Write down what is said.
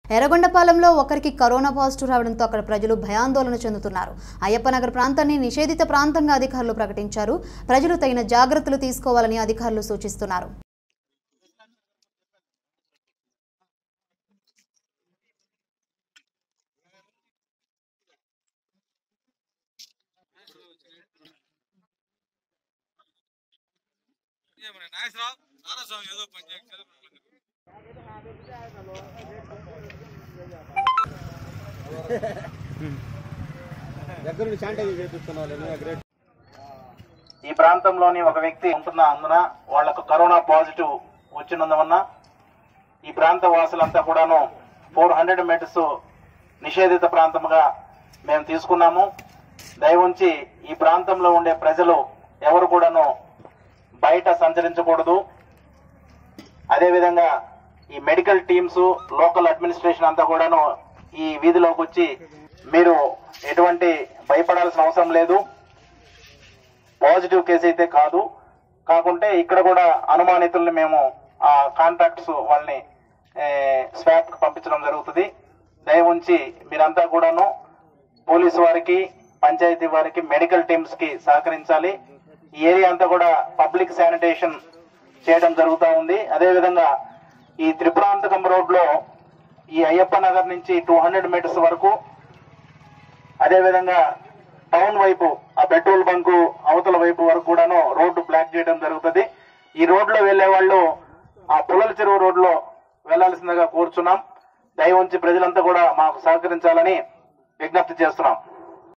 ఎర్రగొండపాలెంలో ఒకరికి corona positive రావడంతో అక్కడ ప్రజలు భయాందోళన చెందుతున్నారు అయ్యప్పనగర్ ప్రాంతాన్ని నిషేధిత ప్రాంతంగా అధికారులు ప్రకటించారు ప్రజలు తగిన జాగ్రత్తలు తీసుకోవాలని అధికారులు సూచిస్తున్నారు ఏమన్నా నాగేశ్వరరావు నారాస్వామి ఏదో పని చేయాలి దగ్గరుండి శానిటైజ్ చేపిస్తున్నావు గ్రేట్ ఈ ప్రాంతంలోని ఒక వ్యక్తి ఉంటున్న అందున వాళ్లకు కరోనా పాజిటివ్ వచ్చినందువల్ల ఈ ప్రాంత వాసులంతా కూడాను ఫోర్ హండ్రెడ్ మీటర్స్ నిషేధిత ప్రాంతంగా మేము తీసుకున్నాము దయవుంచి ఈ ప్రాంతంలో ఉండే ప్రజలు ఎవరు కూడాను బయట సంచరించకూడదు అదేవిధంగా ఈ మెడికల్ టీమ్స్ లోకల్ అడ్మినిస్ట్రేషన్ అంతా కూడాను ఈ వీధిలోకి వచ్చి మీరు ఎటువంటి భయపడాల్సిన అవసరం లేదు పాజిటివ్ కేసు అయితే కాదు కాకుంటే ఇక్కడ కూడా అనుమానితుల్ని మేము ఆ కాంటాక్ట్స్ వాళ్ళని స్వాప్ కి పంపించడం జరుగుతుంది దయ ఉంచి మీరంతా కూడాను పోలీసు వారికి పంచాయతీ వారికి మెడికల్ టీమ్స్ కి సహకరించాలి ఈ ఏరియా అంతా కూడా పబ్లిక్ శానిటేషన్ చేయడం జరుగుతూ ఉంది అదేవిధంగా ఈ త్రిపురాంతకం రోడ్ లో ఈ అయ్యప్ప నగర్ నుంచి టూ హండ్రెడ్ మీటర్స్ వరకు అదేవిధంగా టౌన్ వైపు ఆ పెట్రోల్ బంకు అవతల వైపు వరకు కూడాను రోడ్డు బ్లాక్ చేయడం జరుగుతుంది ఈ రోడ్లో వెళ్లే వాళ్ళు ఆ పుల్లల చెరువు రోడ్లో వెళ్లాల్సిందిగా కోరుచున్నాం దయ ఉంచి ప్రజలంతా కూడా మాకు సహకరించాలని విజ్ఞప్తి చేస్తున్నాం